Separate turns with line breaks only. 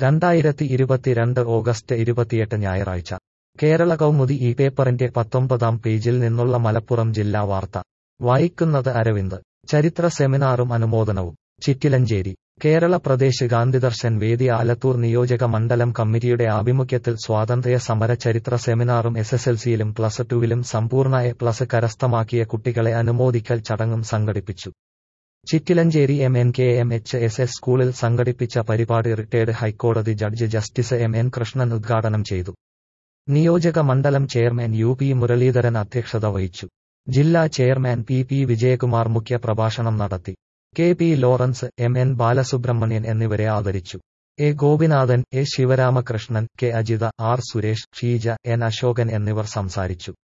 രണ്ടായിരത്തി ഇരുപത്തിരണ്ട് ഓഗസ്റ്റ് ഇരുപത്തിയെട്ട് ഞായറാഴ്ച കേരള കൗമുദി ഈ പേപ്പറിന്റെ പത്തൊമ്പതാം പേജിൽ നിന്നുള്ള മലപ്പുറം ജില്ലാ വാർത്ത വായിക്കുന്നത് അരവിന്ദ് ചരിത്ര സെമിനാറും അനുമോദനവും ചിറ്റിലഞ്ചേരി കേരള പ്രദേശ് ഗാന്ധിദർശൻ വേദി ആലത്തൂർ നിയോജക മണ്ഡലം കമ്മിറ്റിയുടെ ആഭിമുഖ്യത്തിൽ സ്വാതന്ത്ര്യ സമര ചരിത്ര സെമിനാറും എസ്എസ്എൽസിയിലും പ്ലസ് ടുവിലും സമ്പൂർണ്ണ എ പ്ലസ് കരസ്ഥമാക്കിയ കുട്ടികളെ അനുമോദിക്കൽ ചടങ്ങും സംഘടിപ്പിച്ചു Chittilanchery M N K M H S S സ്കൂളിൽ സംഘടിപ്പിച്ച പരിപാടി റിട്ടയർഡ് ഹൈക്കോടതി judge justice M N Krishnan ഉദ്ഘാടനം ചെയ്തു നിയോജക മണ്ഡലം ചെയർമാൻ യു പി മുരളീധരൻ അധ്യക്ഷത വഹിച്ചു ജില്ലാ ചെയർമാൻ പി പി വിജയകുമാർ മുഖ്യ പ്രഭാഷണം നടത്തി K P Lawrence M N Balasubramanian എന്നിവരെ ആദരിച്ചു A Gopinathan A Sivaramakrishnan K Ajitha R Suresh Sheeja N Ashokan എന്നിവർ സംസാരിച്ചു